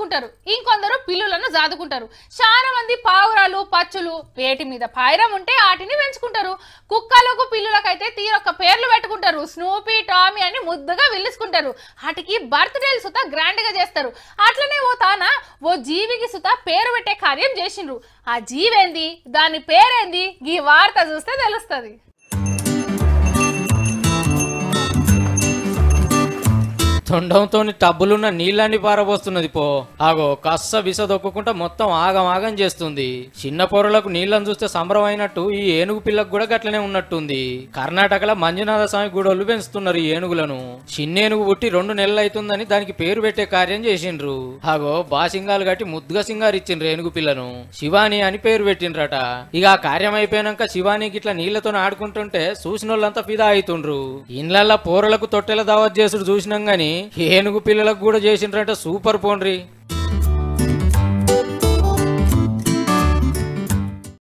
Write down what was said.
పెంచుకుంటారు ఇంకొందరు పిల్లులను జాదుకుంటారు చాలా మంది పావురాలు పచ్చులు వేటి మీద పాయరం ఉంటే వాటిని పెంచుకుంటారు కుక్కలకు పిల్లులకైతే తీరొక్క పేర్లు పెట్టుకుంటారు స్నూపీ టామీ అని ముద్దుగా విల్లుసుకుంటారు వాటికి బర్త్డేలు సుత గ్రాండ్ గా చేస్తారు అట్లనే ఓ తాన ఓ జీవికి సుత పేరు పెట్టే కార్యం చేసిండ్రు ఆ జీవేంది దాని పేరేంది ఈ వార్త చూస్తే తెలుస్తుంది తొండంతో టబ్బులున్న నీళ్ళని పారబోస్తున్నది పో ఆగో కస్స బిస దొక్కుకుంటా మొత్తం ఆగం ఆగం చేస్తుంది చిన్న పొరలకు నీళ్ళని చూస్తే సంబరం అయినట్టు ఈ ఏనుగు పిల్లకు కూడా గట్లనే ఉన్నట్టుంది కర్ణాటకలో మంజునాథ స్వామి గుడోళ్ళు పెంచుతున్నారు ఈ ఏనుగులను చిన్న ఏనుగు పుట్టి రెండు నెలలు అవుతుందని దానికి పేరు పెట్టే కార్యం చేసిండ్రు ఆగో బాసింగాలు కట్టి ముద్దుగా సింగారు ఇచ్చిండ్రు ఏనుగు పిల్లను శివాని అని పేరు పెట్టిండ్రట ఇక ఆ కార్యం అయిపోయాక శివానికి ఇట్లా నీళ్లతో ఆడుకుంటుంటే చూసిన వాళ్ళంతా ఫిదా అవుతుండ్రు ఇండ్లల్లో పోరలకు తొట్టెల దావత్ చేసుడు చూసినాం గాని ఏనుగు పిల్లలకు కూడా చేసిండ్రంటే సూపర్ పోండ్రి